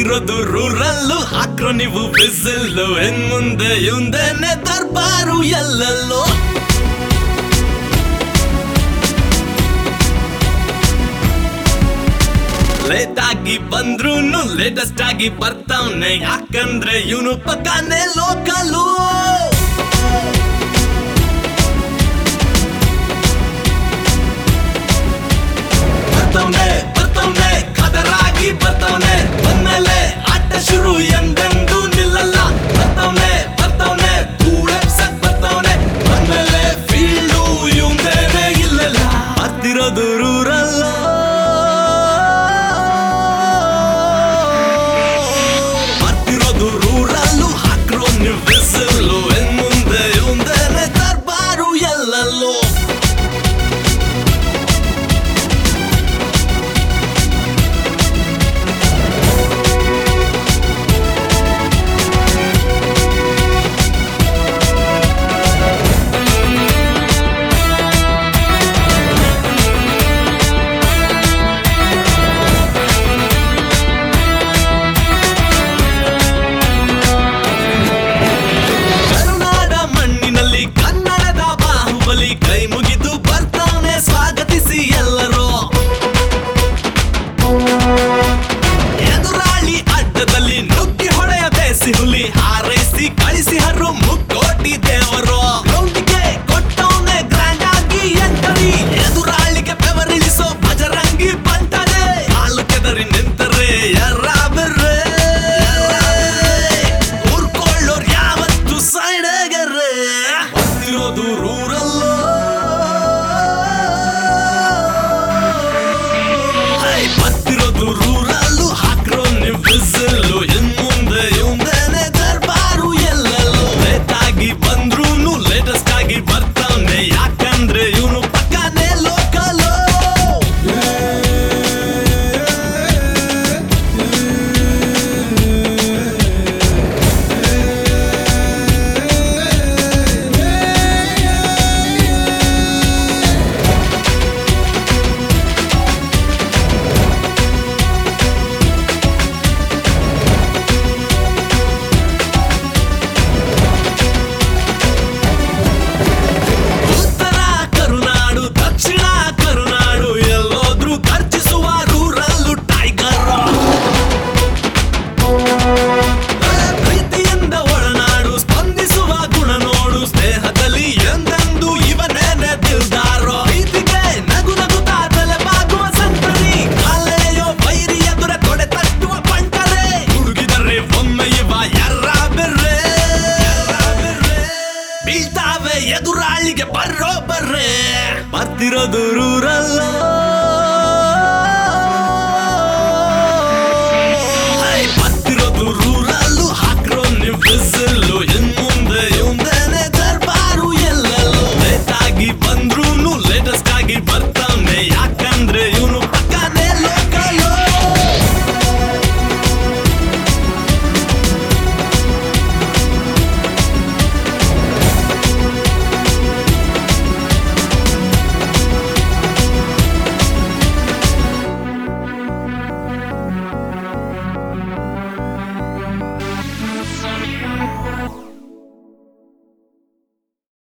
ಬರ್ತಿರೋದು rural ಹಾಕ್ರೋ ನೀವು ಬಿಸಿಲು ಇನ್ ಮುಂದೆ ಇವಂದೇನೆ ದರ್ಬಾರು ಎಲ್ಲೆಲ್ಲೋ ಲೇಟ್ ಆಗಿ ಬಂದ್ರೂನು ಲೇಟೆಸ್ಟ್ ಆಗಿ ಬರ್ತಾವ್ನೆ ಯಾಕಂದ್ರೆ ಇವನು ಪಕ್ಕನೆ ಲೋಕಲು ಬರ್ತವ್ನೆ ಬರ್ತವ್ನೆ ಖದರಾಗಿ ಬರ್ತವ್ನೆ ಬಂದ್ಮೇಲೆ ಆಟ ಶುರು ಎಂದೆಂದೂ ನಿಲ್ಲಲ್ಲ ಬರ್ತವ್ನೆ ಬರ್ತವ್ನೆ ಕೂಡಪ್ಸಕ್ ಬರ್ತವ್ನೆ ಬಂದ್ಮೇಲೆ ಫೀಲ್ಡು ಇವಂದೇನೆ ಇಲ್ಲಲ್ಲ ಬರ್ತಿರೋದು ರೂರಲ್ಲ ಬರ್ತಿರೋದು ರೂರಲ್ಲು ಹಾಕ್ರೋ ನೀವು ಬಿಸಿಲು ಇನ್ ಮುಂದೆ ಇವಂದೇನೆ ದರ್ಬಾರು ಎಲ್ಲೆಲ್ಲೋ ಕರುನಾಡ ಮಣ್ಣಿನಲ್ಲಿ ಕನ್ನಡದ ಬಾಹುಬಲಿ ಕೈ ಮುಗಿದು ಬರ್ತಾನೆ ಸ್ವಾಗತಿಸಿ ಎಲ್ಲರೂ ಎದುರಾಳಿ ಅಡ್ಡದಲ್ಲಿ ನುಗ್ಗಿ ಹೊಡೆಯ ಬೇಸಿ ಹುಲಿ ಹಾರೈಸಿ ಕಳಿಸಿ ಹರು ಮುಕ್ಕೋಟಿ ದೇವರು ಗ್ರೌಂಡಿಗೆ ಕೊಟ್ಟವನೆ ಗ್ರ್ಯಾಂಡ್ ಆಗಿ ಎಂಟರಿ ಎದುರಾಳಿಗೆ ಬೆವರಿಳಿಸೋ ಬಜರಂಗಿ ಬಂಟನೆ ಹಾಲು ಕೆದರಿ ನಿಂತರೆ ಎರ್ರ ಬೆರ್ರೆ ಊರ್ಕೊಳ್ಳೋರ್ ಯಾವತ್ತು ಸೈಡಗರ್ರೆ ಬರ್ತಿರೋದು ರೂರಲ್ಲೋ ಹೈ, ಬರ್ತಿರೋದು ರೂರಲ್ಲು ಹಾಕ್ರೋ ನೀವು ಬಿಸಿಲು ಇನ್ ಮುಂದೆ ಇವಂದೇನೆ ದರ್ಬಾರು ಎಲ್ಲೆಲ್ಲೋ ಲೇಟ್ ಆಗಿ ಬಂದ್ರೂನು ಲೇಟೆಸ್ಟ್ ಆಗಿ ಬರ್ತಾನೆ ಯಾಕಂದ್ರೆ ಇವನು ಪಕ್ಕನೆ ಲೋಕಲು ಉತ್ತರ ಕರುನಾಡು ದಕ್ಷಿಣ ಕರುನಾಡು ಎಲ್ಲೋದ್ರೂ ಖರ್ಚಿಸುವ ರೂರಲ್ಲು ಟೈಗರ್ ಪ್ರೀತಿಯಿಂದ ಒಳನಾಡು ಸ್ಪಂದಿಸುವ ಗುಣ ನೋಡು ಸ್ನೇಹದಲ್ಲಿ ಎಂದೆಂದು ಇವನೇನೆ ದಿಲ್ದಾರೋ ಪ್ರೀತಿಗೆ ನಗು ನಗುತ್ತಾ ತಲೆ ಬಾಗುವ ಸಂತರಿ ಕಾಲೆಳೆಯೋ ಬೈರಿ ಎದುರೆ ತೊಡೆ ತಟ್ಟುವ ಪಂಟರೆ ಹುಡುಗಿದರೆ ಒಮ್ಮೆ ಇವ ಎರ್ರ ಬೆರ್ರೆ ಬೀಳ್ತಾವೆ ಎದುರಾಳಿಗೆ ಬರ್ರೋ ಬರ್ರೆ ಬರ್ತಿರೋದು ರೂರಲ್ಲ